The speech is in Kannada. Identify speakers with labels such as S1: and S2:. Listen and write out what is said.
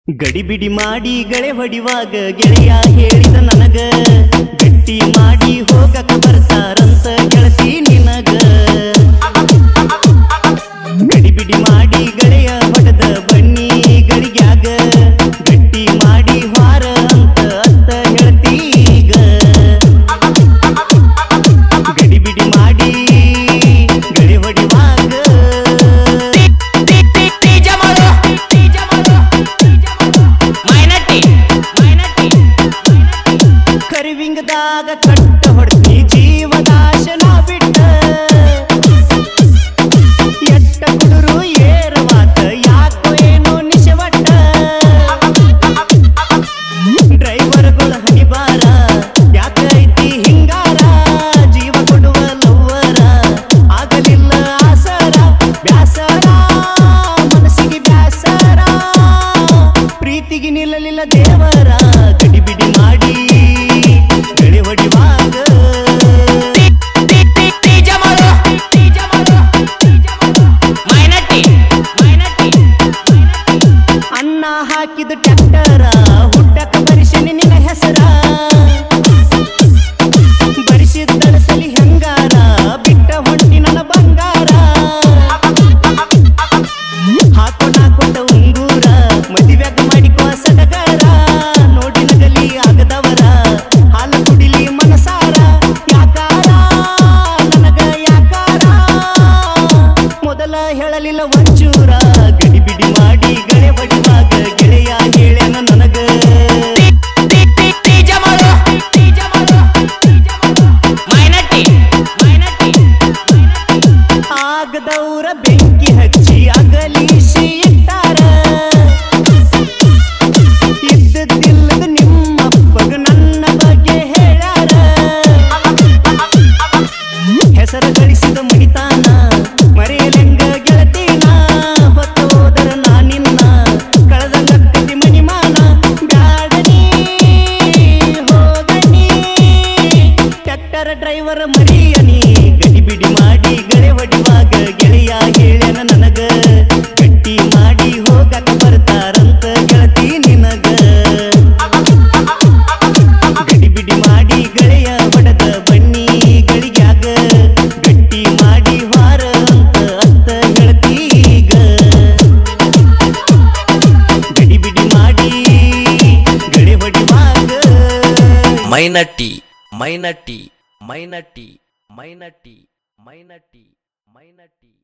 S1: ಗಡಿಬಿಡಿ ಮಾಡಿ ಗಳೆ ಹೊಡಿವಾಗ ಗೆಳೆಯ ಹೇಳಿದ ನನಗ ಗಟ್ಟಿ ಮಾಡಿ ಹೋಗಕ ಬರ್ತಾರಂತ ಗೆಳತಿ ನಿನಗ ಗಡಿಬಿಡಿ ಮಾಡಿ ಗಳೆಯ ಹೊಡೆದ ಬನ್ನಿ ಗಳಿಗ್ಯಾಗ ಗಟ್ಟಿ ಮಾಡಿ ಹಾರ ಅಂತ ಅತ್ತ ಹೇಳ್ತಿ ಈಗ ಗಡಿಬಿಡಿ ಮಾಡಿ ಗಳೆ ಹೊಡಿವಾಗ ಕರಿವಿಂಗದಾಗ ಕಟ್ಟ ಹೊಡ್ತಿ ಜೀವದಾಶನ ಬಿಟ್ಟ ಎಟ್ಟ ಕುದುರು ಏರವಾತ ಯಾಕೋ ಏನೋ ನಿಶವಟ್ಟ ಡ್ರೈವರ್ಗಳ ಹನಿಬಾರ ಯಾಕೈತಿ ಹಿಂಗಾರ ಜೀವ ಕೊಡುವ ಲವ್ವರ ಆಗಲಿಲ್ಲ ಆಸರ ಬ್ಯಾಸರ ಮನಸ್ಸಿಗೆ ಬ್ಯಾಸರ ಪ್ರೀತಿಗೆ ನಿಲ್ಲಲಿಲ್ಲ ದೇವರ ಗಡಿಬಿಡಿ ಮಾಡಿ ಗಡಿ ಹೊಡಿವಾಗ ಅನ್ನ ಹಾಕಿದ ಟ್ರ್ಯಾಕ್ಟರ ಹುಟ್ಟಕ ಬರಿಸಿನಿ ನಿನ್ನ ಹೆಸರ ಬರಿಸಿದ್ದಳಸಲಿ ಹೆಂಗಾರ ಬಿಟ್ಟ ಹೊಂಟಿ ನನ್ನ ಬಂಗಾರ ಹಾಕೊಂಡ ಹಾಕೊಂಡ ಉಂಗೂರ ಮದುವೆಗ ಮಾಡಿಕೋ ಸಡಗರ ನೋಡಿ ನಗಲಿ ಆಗದವರ ಹಾಲ ಕುಡಿಲಿ ಮನಸಾರ ಯಾಕಾರ ನನಗ ಯಾಕಾರ ಮೊದಲ ಹೇಳಲಿಲ್ಲ ಒಂಚೂರ ಗಡಿಬಿಡಿ ಮಾಡಿ ಗಳೆ ಬಡಿವಾಗ ಗೆಳೆಯ ಹೇಳ್ಯಾನ ನನಗ ಆಗದವ್ರ ಬೆಂಕಿ ಹಚ್ಚಿ ಅಗಲಿಸಿ ಇಟ್ಟಾರ ಇದ್ದದ್ದಿಲ್ಲದ ನಿಮ್ಮಪ್ಪಗ ನನ್ನ ಬಗ್ಗೆ ಹೇಳ್ಯಾರ ಹೆಸರ ಗಳಿಸಿದ ಮಣಿತಾನ ಮರೆಯಲೆಂಗ ಗೆಳತೀನ ಹೊತ್ತು ಹೋದರ ನಾನಿನ್ನ ಕಳೆದಂಗತ್ತಿ ಮಣಿಮಾನ ಬ್ಯಾಡನಿ ಹೋಗನಿ ಟ್ರ್ಯಾಕ್ಟರ್ ಡ್ರೈವರ್ ಮರಿಯನಿ ಗಡಿಬಿಡಿ ಮಾಡಿ ಗಳೆ ಹೊಡಿವಾಗ ಗೆಳೆಯ ಹೇಳ್ಯಾನ ನನಗ ಗಟ್ಟಿ ಮಾಡಿ ಹೋಗಕ ಬರ್ತಾರಂತ ಗೆಳತಿ ನಿನಗ ಗಡಿಬಿಡಿ ಮಾಡಿ ಗಳೆಯ ಹೊಡೆದ ಬನ್ನಿ ಗಳಿಗ್ಯಾಗ ಗಟ್ಟಿ ಮಾಡಿ ಹಾರ ಅಂತ ಅತ್ತ ಹೇಳ್ತೀಗ ಗಡಿಬಿಡಿ ಮಾಡಿ ಗಳೆ ಹೊಡಿವಾಗ
S2: ಮೈನಟ್ಟಿ ಮೈನಟ್ಟಿ ಮೈನಟ್ಟಿ ಮೈನಟ್ಟಿ ಮೈನಟ್ಟಿ ಮೈನಟ್ಟಿ